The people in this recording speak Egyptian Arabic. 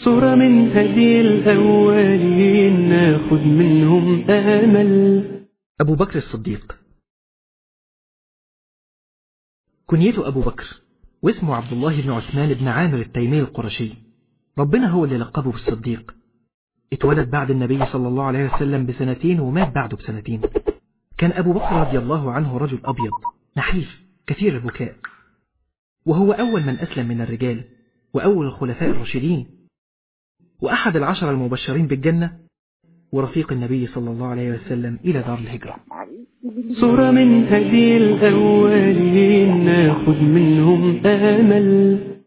صورة من هدي الأولين ناخد منهم آمل أبو بكر الصديق كنيته أبو بكر واسمه عبد الله بن عثمان بن عامر التيمي القرشي ربنا هو اللي لقبه بالصديق اتولد بعد النبي صلى الله عليه وسلم بسنتين ومات بعده بسنتين كان أبو بكر رضي الله عنه رجل أبيض نحيف كثير البكاء وهو أول من أسلم من الرجال وأول الخلفاء الراشدين وأحد العشر المبشرين بالجنة ورفيق النبي صلى الله عليه وسلم إلى دار الهجرة صورة من هدي الأولين ناخد منهم آمل